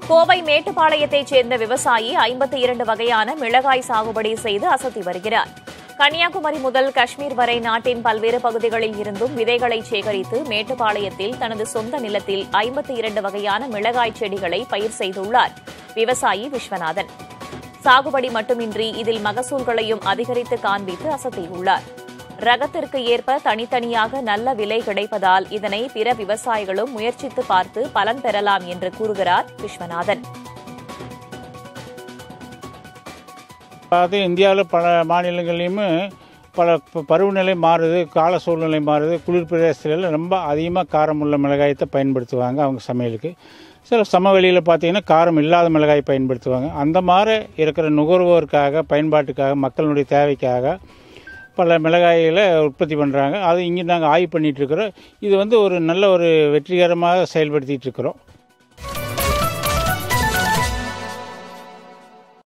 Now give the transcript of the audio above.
கோவை மேட்டுப்பாளையத்தைச் சேர்ந்த விவசாயி ஐம்பத்தி இரண்டு வகையான மிளகாய் சாகுபடி செய்து அசத்தி வருகிறார் கன்னியாகுமரி முதல் காஷ்மீர் வரை நாட்டின் பல்வேறு பகுதிகளில் இருந்தும் விதைகளை சேகரித்து மேட்டுப்பாளையத்தில் தனது சொந்த நிலத்தில் ஐம்பத்தி இரண்டு வகையான மிளகாய் செடிகளை பயிர் செய்துள்ளார் விவசாயி விஸ்வநாதன் சாகுபடி மட்டுமின்றி இதில் மகசூல்களையும் அதிகரித்து காண்பித்து அசத்தியுள்ளார் ரகத்திற்கு ஏற்ப தனித்தனியாக நல்ல விலை கிடைப்பதால் இதனை பிற விவசாயிகளும் முயற்சித்து பார்த்து பலன் பெறலாம் என்று கூறுகிறார் விஸ்வநாதன் அதாவது இந்தியாவில் பல மாநிலங்கள்லையுமே பல ப- பருவநிலை மாறுது கால சூழ்நிலை மாறுது குளிர் பிரதேசத்தில் ரொம்ப அதிகமாக காரம் உள்ள மிளகாயத்தை பயன்படுத்துவாங்க அவங்க சமையலுக்கு சில சமவெளியில் பார்த்தீங்கன்னா காரம் இல்லாத மிளகாய் பயன்படுத்துவாங்க அந்த மாதிரி இருக்கிற நுகர்வோருக்காக பயன்பாட்டுக்காக மக்களுடைய தேவைக்காக பல மிளகாய்களை உற்பத்தி பண்ணுறாங்க அது இங்கே நாங்கள் ஆய்வு பண்ணிட்டு இருக்கிறோம் இது வந்து ஒரு நல்ல ஒரு வெற்றிகரமாக செயல்படுத்திட்டு இருக்கிறோம்